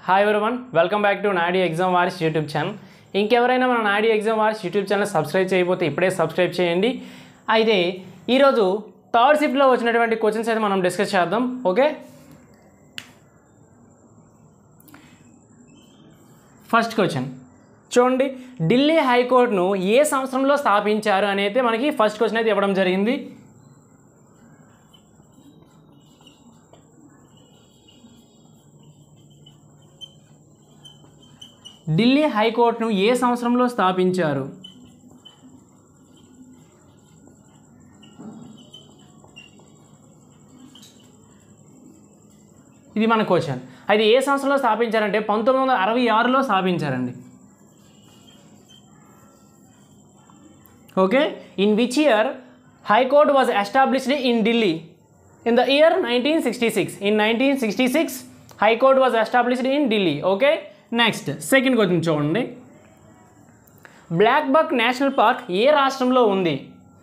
hi everyone welcome back to Nadi exam warriors YouTube channel ఇంకెవరైనా మన Nadi exam warriors YouTube channel subscribe చేయకపోతే ఇప్పుడే subscribe చేయండి అయితే ఈరోజు థర్డ్ షిఫ్ట్లో వచ్చినటువంటి క్వశ్చన్స్ అయితే మనం డిస్కస్ చేద్దాం ఓకే ఫస్ట్ క్వశ్చన్ చూడండి ఢిల్లీ హైకోర్టును ఏ సంవత్సరంలో స్థాపించారు అని అయితే మనకి ఫస్ట్ క్వశ్చన్ అయితే ఇవ్వడం జరిగింది ఢిల్లీ హైకోర్టును ఏ సంవత్సరంలో స్థాపించారు ఇది మన క్వశ్చన్ అయితే ఏ సంవత్సరంలో స్థాపించారంటే పంతొమ్మిది వందల అరవై ఆరులో స్థాపించారండి okay in which year high court was established in Delhi in the year nineteen sixty six in nineteen sixty six high court was established in Delhi okay next second question చూడండి బ్లాక్ బక్ నేషనల్ పార్క్ ఏ రాష్ట్రంలో ఉంది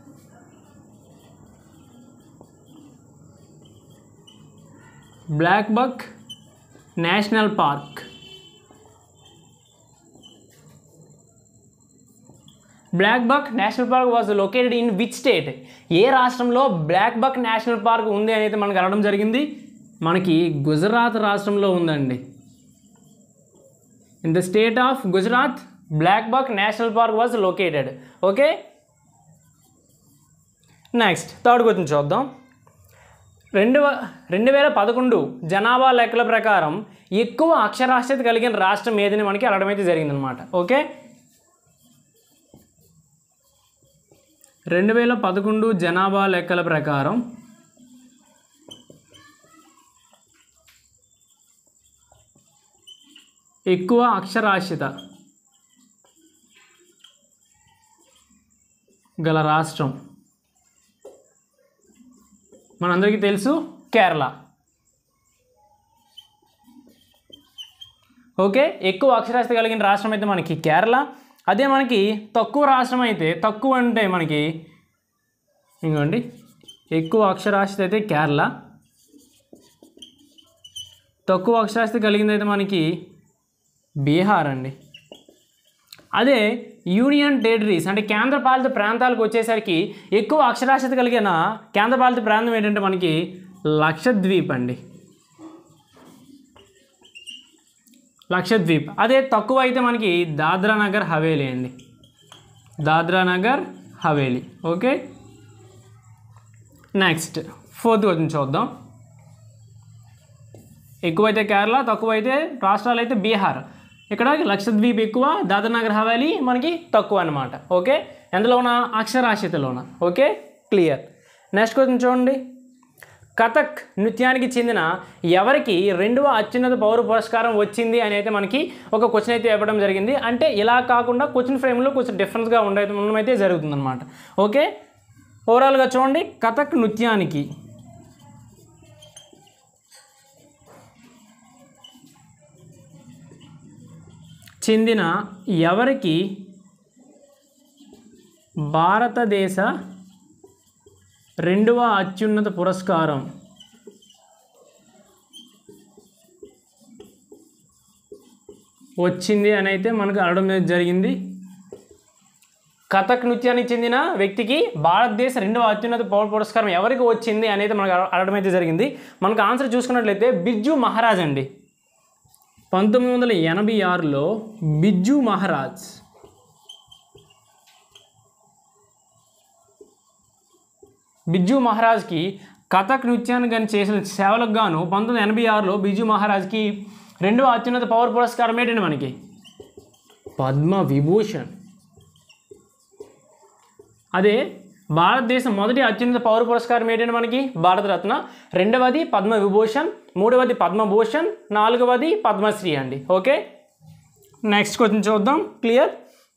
blackbuck national park blackbuck national park was located in which state ఏ రాష్ట్రంలో blackbuck national park ఉంది అని అయితే మనకు అనడం జరిగింది మనకి గుజరాత్ రాష్ట్రంలో ఉందండి in the state of Gujarat blackbuck national park was located okay next third question చూద్దాం రెండు వ- రెండు వేల పదకొండు జనాభా లెక్కల ప్రకారం ఎక్కువ అక్షరాస్యత కలిగిన రాష్ట్రం ఏదని మనకి అడగడం అయితే జరిగిందనమాట ఓకే రెండు వేల పదకొండు జనాభా లెక్కల ప్రకారం ఎక్కువ అక్షరాస్యత గల రాష్ట్రం మనందరికీ తెలుసు కేరళ ఓకే ఎక్కువ అక్షరాస్యత కలిగిన రాష్ట్రం అయితే మనకి కేరళ అదే మనకి తక్కువ రాష్ట్రం అయితే తక్కువ అంటే మనకి ఇంకోండి ఎక్కువ అక్షరాస్యత అయితే కేరళ తక్కువ అక్షరాస్యత కలిగింది అయితే మనకి బీహార్ అండి అదే యూనియన్ టెరిటరీస్ అంటే కేంద్రపాలిత ప్రాంతాలకు వచ్చేసరికి ఎక్కువ అక్షరాస్యత కలిగిన కేంద్రపాలిత ప్రాంతం ఏంటంటే మనకి లక్షద్వీప్ అండి లక్షద్వీప్ అదే తక్కువ అయితే మనకి దాద్రా నగర్ హవేలీ అండి Dadra Nagar Haveli okay next fourth question చూద్దాం ఎక్కువైతే కేరళ తక్కువైతే రాష్ట్రాలు అయితే బీహార్ ఇక్కడ లక్షద్వీప్ ఎక్కువ దాదనగర్ హవేలీ మనకి తక్కువ అనమాట ఓకే ఎందులోన అక్షరాస్యతలోన ఓకే క్లియర్ నెక్స్ట్ క్వశ్చన్ చూడండి కథక్ నృత్యానికి చెందిన ఎవరికి రెండవ అత్యున్నత పౌర పురస్కారం వచ్చింది అని అయితే మనకి ఒక క్వశ్చన్ అయితే ఇవ్వడం జరిగింది అంటే ఇలా కాకుండా క్వశ్చన్ ఫ్రేమ్లో కొంచెం డిఫరెన్స్గా ఉండే ఉండమైతే జరుగుతుందన్నమాట ఓకే ఓవరాల్గా చూడండి కథక్ నృత్యానికి చెందిన ఎవరికి భారతదేశ రెండవ అత్యున్నత పురస్కారం వచ్చింది అని అయితే మనకు అనడం అనేది జరిగింది కథక్ నృత్యానికి చెందిన వ్యక్తికి భారతదేశ రెండవ అత్యున్నత పౌర పురస్కారం ఎవరికి వచ్చింది అనేది మనకు అడగడం అయితే జరిగింది మనకు ఆన్సర్ చూసుకున్నట్లయితే బిర్జు మహారాజ్ అండి పంతొమ్మిది వందల ఎనభై ఆరులో బిజ్జు మహారాజ్ బిజ్జు మహారాజ్కి కథక్ నృత్యాన్ని కానీ చేసిన సేవలకు గాను పంతొమ్మిది వందల ఎనభై ఆరులో బిజ్జు మహారాజ్కి రెండవ అత్యున్నత పౌర పురస్కారం ఏంటండి మనకి పద్మ విభూషణ్ అదే భారతదేశం మొదటి అత్యున్నత పౌర పురస్కారం ఏంటంటే మనకి భారతరత్న రెండవది పద్మ విభూషణ్ మూడవది పద్మభూషణ్ నాలుగవది పద్మశ్రీ అండి ఓకే నెక్స్ట్ క్వశ్చన్ చూద్దాం క్లియర్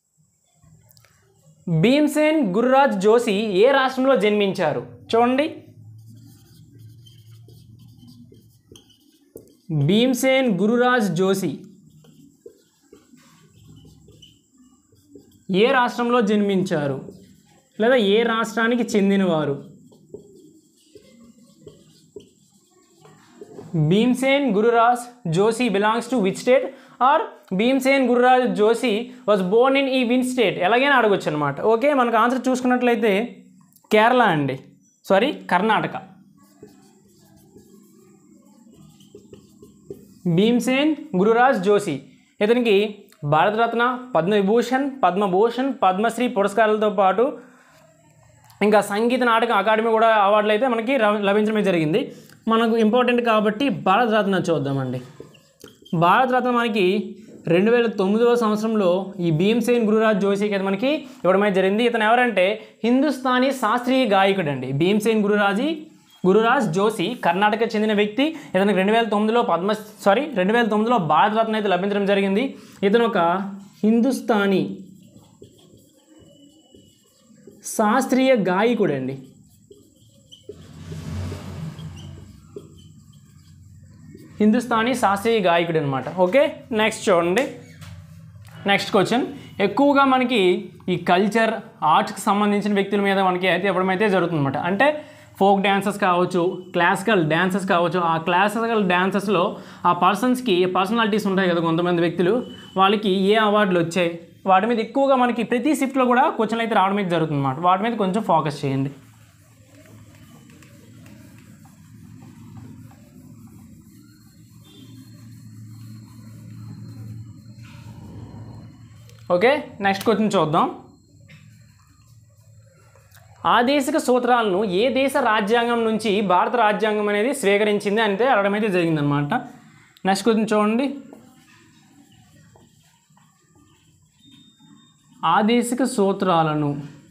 భీమ్సేన్ గురురాజ్ జోషి ఏ రాష్ట్రంలో జన్మించారు చూడండి భీమ్సేన్ గురురాజ్ జోషి ఏ రాష్ట్రంలో జన్మించారు లేదా ఏ రాష్ట్రానికి చెందినవారు Bhimsen Gururaj Joshi belongs to which state or Bhimsen Gururaj Joshi was born in ఈ విన్ స్టేట్ ఎలాగైనా అడగొచ్చు అనమాట ఓకే మనకు ఆన్సర్ చూసుకున్నట్లయితే కేరళ అండి సారీ కర్ణాటక భీమ్సేన్ గురురాజ్ జోషి ఇతనికి భారతరత్న పద్మవిభూషణ్ పద్మభూషణ్ పద్మశ్రీ పురస్కారాలతో పాటు ఇంకా సంగీత నాటక అకాడమీ కూడా అవార్డులు అయితే మనకి ర- లభించడమే జరిగింది మనకు ఇంపార్టెంట్ కాబట్టి భారతరత్న చూద్దామండి భారతరత్న మనకి రెండు వేల తొమ్మిదవ సంవత్సరంలో ఈ భీమ్సేన్ గురురాజ్ జోషికి అయితే మనకి ఇవ్వడమే జరిగింది ఇతను ఎవరంటే హిందుస్థానీ శాస్త్రీయ గాయకుడు అండి భీమ్సేన్ గురురాజీ గురురాజ్ జోషి కర్ణాటక చెందిన వ్యక్తి ఇతనికి రెండు వేల తొమ్మిదిలో పద్మ సారీ రెండు వేల తొమ్మిదిలో భారతరత్న అయితే లభించడం జరిగింది ఇతను ఒక హిందుస్థానీ శాస్త్రీయ గాయకుడు అండి హిందుస్థానీ శాస్త్రీయ గాయకుడు అనమాట ఓకే నెక్స్ట్ చూడండి నెక్స్ట్ క్వశ్చన్ ఎక్కువగా మనకి ఈ కల్చర్ ఆర్ట్స్కి సంబంధించిన వ్యక్తుల మీద మనకి అయితే ఇవ్వడం అయితే జరుగుతుందన్నమాట అంటే ఫోక్ డ్యాన్సెస్ కావచ్చు క్లాసికల్ డ్యాన్సెస్ కావచ్చు ఆ క్లాసికల్ డ్యాన్సెస్లో ఆ పర్సన్స్కి పర్సనాలిటీస్ ఉంటాయి కదా కొంతమంది వ్యక్తులు వాళ్ళకి ఏ అవార్డులు వచ్చాయి వాటి మీద ఎక్కువగా మనకి ప్రతి షిఫ్ట్లో కూడా క్వశ్చన్లు అయితే రావడం అయితే జరుగుతుంది అన్నమాట వాటి మీద కొంచెం ఫోకస్ చేయండి ఓకే నెక్స్ట్ క్వశ్చన్ చూద్దాం ఆదేశిక సూత్రాలను ఏ దేశ రాజ్యాంగం నుంచి భారత రాజ్యాంగం అనేది స్వీకరించింది అంటే అడగడం అయితే జరిగిందనమాట నెక్స్ట్ క్వశ్చన్ చూడండి ఆదేశిక సూత్రాలను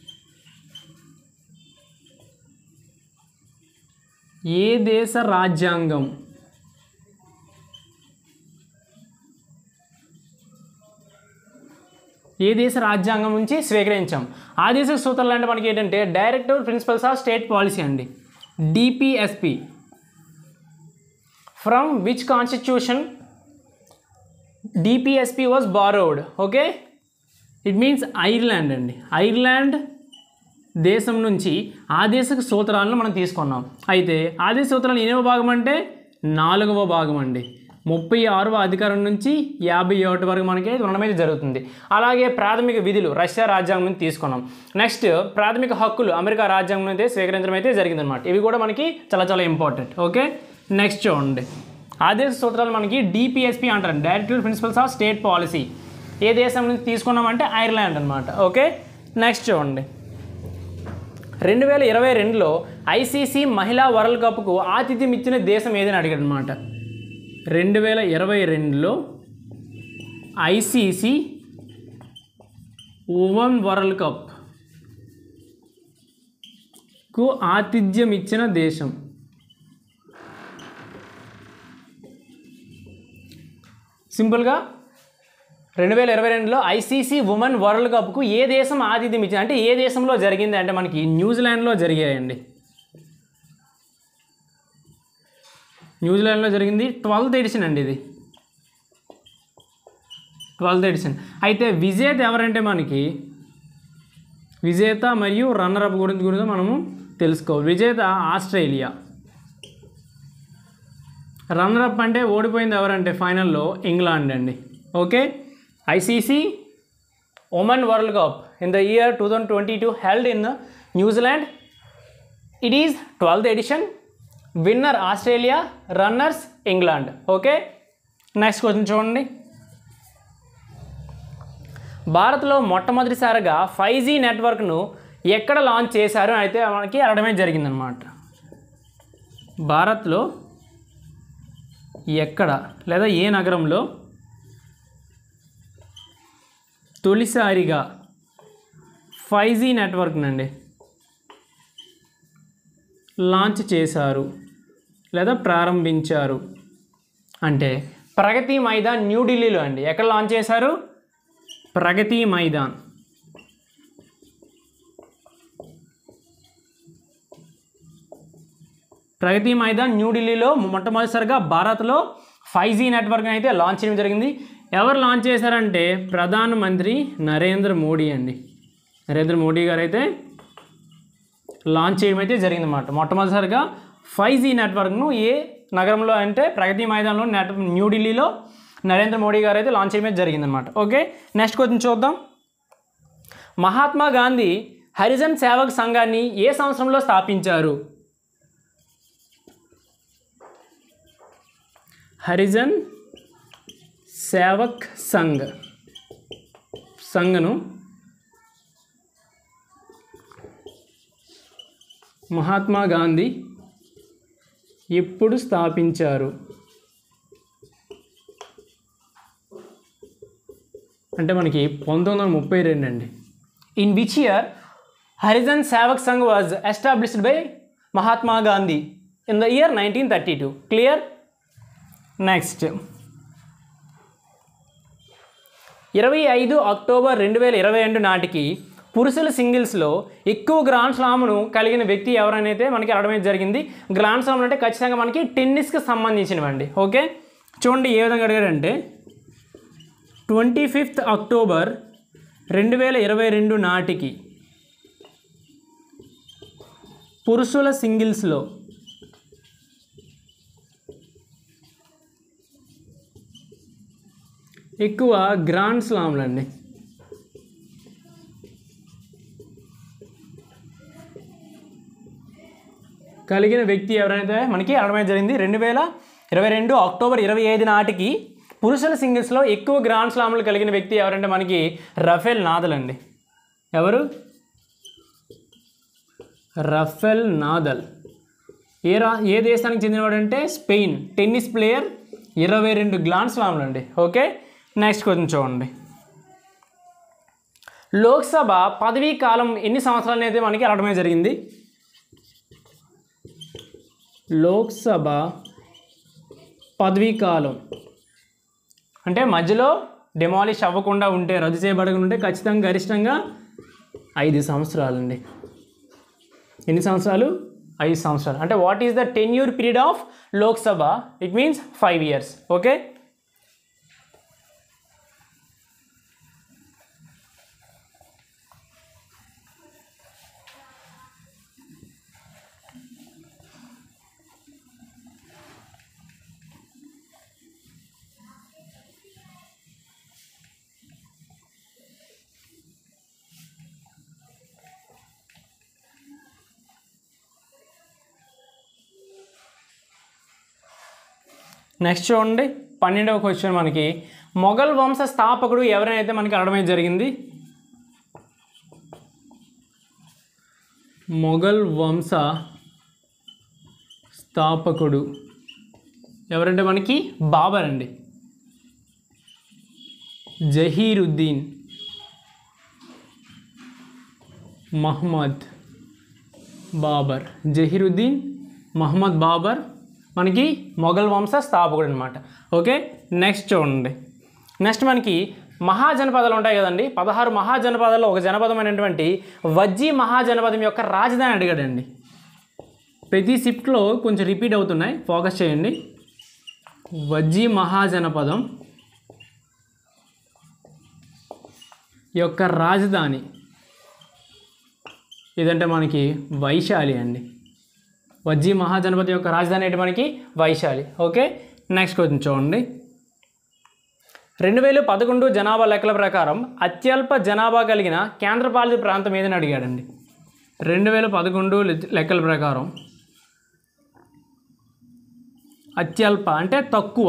ఏ దేశ రాజ్యాంగం ఏ దేశ రాజ్యాంగం నుంచి స్వీకరించాం ఆదేశిక సూత్రాలు అంటే మనకి ఏంటంటే directive principles of state policy అండి DPSP from which constitution DPSP was borrowed okay it means Ireland అండి ఐర్లాండ్ దేశం నుంచి ఆదేశిక సూత్రాలను మనం తీసుకున్నాం అయితే ఆదేశ సూత్రాలు ఎనిమివ భాగం అంటే నాలుగవ భాగం అండి ముప్పై ఆరవ అధికారం నుంచి యాభై ఒకటి వరకు మనకి ఉండడం అయితే జరుగుతుంది అలాగే ప్రాథమిక విధులు రష్యా రాజ్యాంగం నుంచి తీసుకున్నాం నెక్స్ట్ ప్రాథమిక హక్కులు అమెరికా రాజ్యాంగం అయితే స్వీకరించడం అయితే జరిగిందనమాట ఇవి కూడా మనకి చాలా చాలా ఇంపార్టెంట్ ఓకే నెక్స్ట్ చూడండి ఆదేశ సూత్రాలు మనకి డిపిఎస్పి అంటారు directive principles of state policy ఏ దేశం నుంచి తీసుకున్నామంటే ఐర్లాండ్ అనమాట ఓకే నెక్స్ట్ చూడండి రెండు వేల ఇరవై రెండులో ఐసీసీ మహిళా వరల్డ్ కప్కు ఆతిథ్యం ఇచ్చిన దేశం ఏదని అడిగాడు అనమాట రెండు వేల ఇరవై రెండులో ఐసీసీ ఉమెన్ వరల్డ్ కప్కు ఆతిథ్యం ఇచ్చిన దేశం సింపుల్గా రెండు వేల ఇరవై రెండులో ఐసీసీ ఉమెన్ వరల్డ్ కప్కు ఏ దేశం ఆతిథ్యం ఇచ్చింది అంటే ఏ దేశంలో జరిగింది అంటే మనకి న్యూజిలాండ్లో జరిగాయండి న్యూజిలాండ్లో జరిగింది ట్వెల్త్ ఎడిషన్ అండి ఇది ట్వెల్త్ ఎడిషన్ అయితే విజేత ఎవరంటే మనకి విజేత మరియు రన్నర్ అప్ గురించి గురించి మనము తెలుసుకోవాలి విజేత ఆస్ట్రేలియా రన్నర్ అప్ అంటే ఓడిపోయింది ఎవరంటే ఫైనల్లో ఇంగ్లాండ్ అండి okay ICC women world cup in the year two thousand twenty two held in New Zealand it is twelfth edition winner Australia runners England okay next question చూడండి భారత్లో మొట్టమొదటిసారిగా ఫైవ్ జీ నెట్వర్క్ను ఎక్కడ లాంచ్ చేశారు అని అయితే మనకి అడగడమే జరిగిందనమాట భారత్లో ఎక్కడ లేదా ఏ నగరంలో తొలిసారిగా ఫైవ్ జీ నెట్వర్క్నండి లాంచ్ చేశారు లేదా ప్రారంభించారు అంటే ప్రగతి మైదాన్ న్యూఢిల్లీలో అండి ఎక్కడ లాంచ్ చేశారు ప్రగతి మైదాన్ ప్రగతి మైదాన్ న్యూఢిల్లీలో మొట్టమొదటిసారిగా భారత్లో ఫైవ్ జీ నెట్వర్క్ అయితే లాంచ్ చేయడం జరిగింది ఎవరు లాంచ్ చేశారంటే ప్రధానమంత్రి నరేంద్ర మోడీ అండి నరేంద్ర మోడీ గారు అయితే లాంచ్ చేయడం అయితే జరిగిందన్నమాట మొట్టమొదటిసారిగా ఫైవ్ జీ నెట్వర్క్ను ఏ నగరంలో అంటే ప్రగతి మైదానంలో నెట్ న్యూఢిల్లీలో నరేంద్ర మోడీ గారు అయితే లాంచ్ చేయడం జరిగిందనమాట ఓకే నెక్స్ట్ క్వశ్చన్ చూద్దాం మహాత్మా గాంధీ హరిజన్ సేవక్ సంఘాన్ని ఏ సంవత్సరంలో స్థాపించారు హరిజన్ సేవక్ సంఘ్ సంఘను మహాత్మా గాంధీ ఎప్పుడు స్థాపించారు అంటే మనకి పంతొమ్మిది వందల ముప్పై రెండు అండి in which year Harijan Sevak Sangh was established by Mahatma Gandhi in the year nineteen thirty two clear next ఇరవై ఐదు అక్టోబర్ రెండు వేల ఇరవై రెండు నాటికి పురుషుల సింగిల్స్లో ఎక్కువ గ్రాండ్ స్లామ్ను కలిగిన వ్యక్తి ఎవరనైతే మనకి అడగడం జరిగింది గ్రాండ్ స్లామ్ అంటే ఖచ్చితంగా మనకి టెన్నిస్కి సంబంధించినవండి ఓకే చూడండి ఏ విధంగా అడిగాడంటే ట్వంటీ ఫిఫ్త్ అక్టోబర్ రెండు వేల ఇరవై రెండు నాటికి పురుషుల సింగిల్స్లో ఎక్కువ గ్రాండ్ స్లామ్లు అండి కలిగిన వ్యక్తి ఎవరైతే మనకి అడగడం జరిగింది రెండు వేల ఇరవై రెండు అక్టోబర్ ఇరవై ఐదు నాటికి పురుషుల సింగిల్స్లో ఎక్కువ గ్రాండ్ స్లామ్లు కలిగిన వ్యక్తి ఎవరంటే మనకి రఫేల్ నాదల్ అండి ఎవరు రఫెల్ నాదల్ ఏ రా ఏ దేశానికి చెందినవాడు అంటే స్పెయిన్ టెన్నిస్ ప్లేయర్ ఇరవై రెండు గ్లాండ్ స్లామ్లు అండి ఓకే నెక్స్ట్ క్వశ్చన్ చూడండి లోక్సభ పదవీ కాలం ఎన్ని సంవత్సరాలు అయితే మనకి అడగడమే జరిగింది లోక్సభ పదవీ కాలం అంటే మధ్యలో డెమాలిష్ అవ్వకుండా ఉంటే రద్దు చేయబడకుండా ఉంటే ఖచ్చితంగా గరిష్టంగా ఐదు సంవత్సరాలండి ఎన్ని సంవత్సరాలు ఐదు సంవత్సరాలు అంటే what is the tenure period of Lok Sabha it means five years okay next చూడండి పన్నెండవ క్వశ్చన్ మనకి మొఘల్ వంశ స్థాపకుడు ఎవరైతే మనకి అడగడం జరిగింది మొఘల్ వంశ స్థాపకుడు ఎవరంటే మనకి బాబర్ అండి జహీరుద్దీన్ మహమ్మద్ బాబర్ జహీరుద్దీన్ మహమ్మద్ బాబర్ మనకి మొఘల్ వంశ స్థాపకుడు అనమాట ఓకే నెక్స్ట్ చూడండి నెక్స్ట్ మనకి మహాజనపదాలు ఉంటాయి కదండి పదహారు మహాజనపదాల్లో ఒక జనపదమైనటువంటి వజ్జీ మహాజనపదం యొక్క రాజధాని అడిగాడండి ప్రతి షిఫ్ట్లో కొంచెం రిపీట్ అవుతున్నాయి ఫోకస్ చేయండి వజ్జీ మహాజనపదం యొక్క రాజధాని ఇదంటే మనకి వైశాలి అండి వజ్జీ మహాజనపతి యొక్క రాజధాని ఏంటి మనకి వైశాలి ఓకే నెక్స్ట్ క్వశ్చన్ చూడండి రెండు వేల పదకొండు జనాభా లెక్కల ప్రకారం అత్యల్ప జనాభా కలిగిన కేంద్రపాలిత ప్రాంతం ఏదని అడిగాడండి రెండు వేల పదకొండు లెక్కల ప్రకారం అత్యల్ప అంటే తక్కువ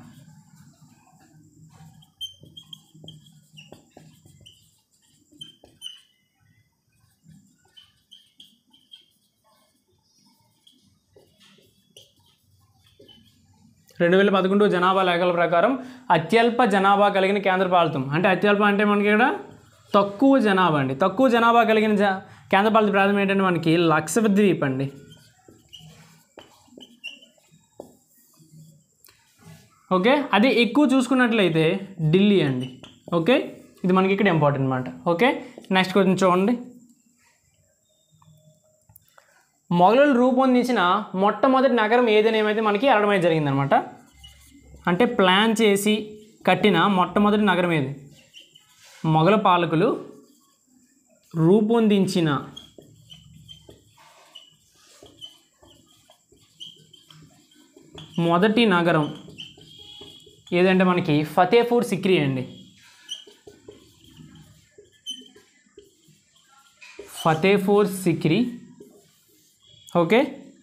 రెండు వేల పదకొండు జనాభా లెక్కల ప్రకారం అత్యల్ప జనాభా కలిగిన కేంద్రపాలితం అంటే అత్యల్ప అంటే మనకి ఇక్కడ తక్కువ జనాభా అండి తక్కువ జనాభా కలిగిన జ కేంద్రపాలిత ప్రాంతం ఏంటంటే మనకి లక్షద్వీప్ అండి ఓకే అది ఎక్కువ చూసుకున్నట్లయితే ఢిల్లీ అండి ఓకే ఇది మనకి ఇక్కడ ఇంపార్టెంట్ అనమాట ఓకే నెక్స్ట్ క్వశ్చన్ చూడండి మొఘలులు రూపొందించిన మొట్టమొదటి నగరం ఏదని ఏమైతే మనకి అడగడం జరిగిందనమాట అంటే ప్లాన్ చేసి కట్టిన మొట్టమొదటి నగరం ఏది మొఘల పాలకులు రూపొందించిన మొదటి నగరం ఏదంటే మనకి ఫతేపూర్ సిక్రీ అండి ఫతేపూర్ సిక్రీ ఓకే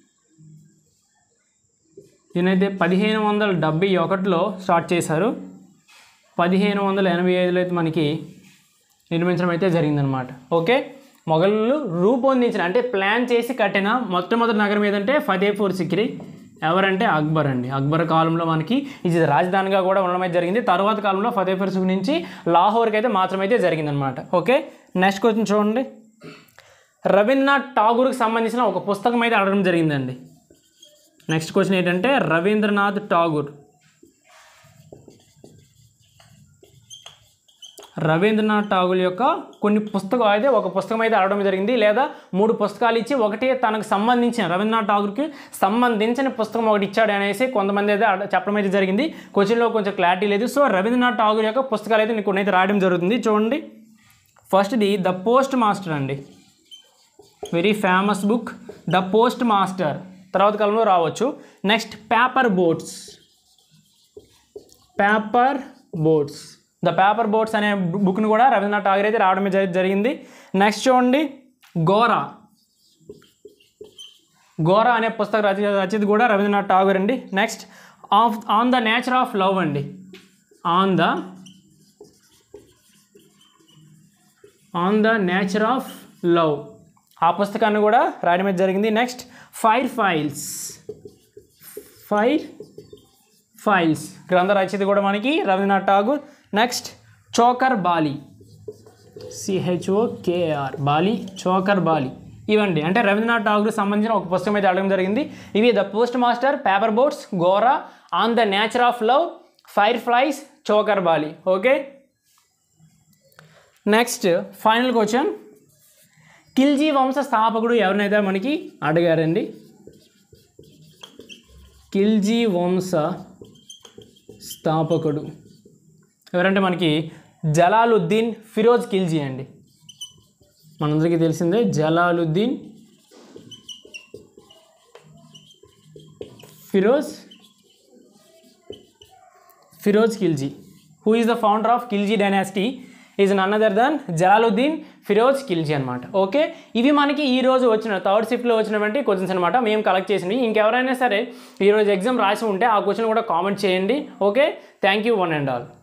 దీనైతే పదిహేను వందల డెబ్బై ఒకటిలో స్టార్ట్ చేశారు పదిహేను వందల ఎనభై ఐదులో అయితే మనకి నిర్మించడం అయితే జరిగిందనమాట ఓకే మొఘలు రూపొందించిన అంటే ప్లాన్ చేసి కట్టిన మొట్టమొదటి నగరం ఏదంటే ఫతేపూర్ సిక్రీ ఎవరంటే అక్బర్ అండి అక్బర్ కాలంలో మనకి ఇది రాజధానిగా కూడా ఉండడం అయితే జరిగింది తర్వాత కాలంలో ఫతేపూర్ సిక్రీ నుంచి లాహోర్కి అయితే మాత్రమైతే జరిగిందనమాట ఓకే నెక్స్ట్ క్వశ్చన్ చూడండి రవీంద్రనాథ్ ఠాగూర్కి సంబంధించిన ఒక పుస్తకం అయితే అడగడం జరిగిందండి నెక్స్ట్ క్వశ్చన్ ఏంటంటే రవీంద్రనాథ్ ఠాగూర్ రవీంద్రనాథ్ ఠాగూర్ యొక్క కొన్ని పుస్తకం అయితే ఒక పుస్తకం అయితే అడగడం జరిగింది లేదా మూడు పుస్తకాలు ఇచ్చి ఒకటి తనకు సంబంధించిన రవీంద్రనాథ్ ఠాగూర్కి సంబంధించిన పుస్తకం ఒకటి ఇచ్చాడు అనేసి కొంతమంది అయితే అడ- చెప్పడం అయితే జరిగింది క్వశ్చన్లో కొంచెం క్లారిటీ లేదు సో రవీంద్రనాథ్ ఠాగూర్ యొక్క పుస్తకాలు అయితే నీకు కొన్ని అయితే రాయడం జరుగుతుంది చూడండి ఫస్ట్ది ద పోస్ట్ మాస్టర్ అండి very famous book the postmaster తర్వాత కాలంలో రావచ్చు next paper boats paper boats the paper boats అనే బుక్ను కూడా రవీంద్రనాథ్ ఠాగూర్ అయితే రావడం జరి- జరిగింది నెక్స్ట్ చూడండి గోరా గోరా అనే పుస్తక రచయి రచయిత కూడా రవీంద్రనాథ్ ఠాగూర్ అండి next of on the nature of love అండి on the on the nature of love ఆ పుస్తకాన్ని కూడా రాయడం అయితే జరిగింది next fireflies fireflies గ్రంథ రచయిత కూడా మనకి Rabindranath Tagore next Chokher Bali CHO KR Bali Chokher Bali ఇవండి అంటే రవీంద్రనాథ్ ఠాగూర్ సంబంధించిన ఒక పుస్తకం అయితే అడగడం జరిగింది ఇవి the postmaster paper boats Gora on the nature of love fireflies Chokher Bali okay next final question Khilji వంశ స్థాపకుడు ఎవరినైతే మనకి అడిగారండి ఖిల్జీ వంశ స్థాపకుడు ఎవరంటే మనకి జలాలుద్దీన్ ఫిరోజ్ ఖిల్జీ అండి మనందరికీ తెలిసిందే Jalaluddin Firoz Firoz Khilji who is the founder of Khilji dynasty is none other than Jalaluddin Firoz Khilji అనమాట ఓకే ఇవి మనకి ఈ రోజు వచ్చిన థర్డ్ షిఫ్ట్లో వచ్చినటువంటి క్వశ్చన్స్ అనమాట మేము కలెక్ట్ చేసినవి ఇంకెవరైనా సరే ఈరోజు ఎగ్జామ్ రాసి ఉంటే ఆ క్వశ్చన్ కూడా కామెంట్ చేయండి okay thank you one and all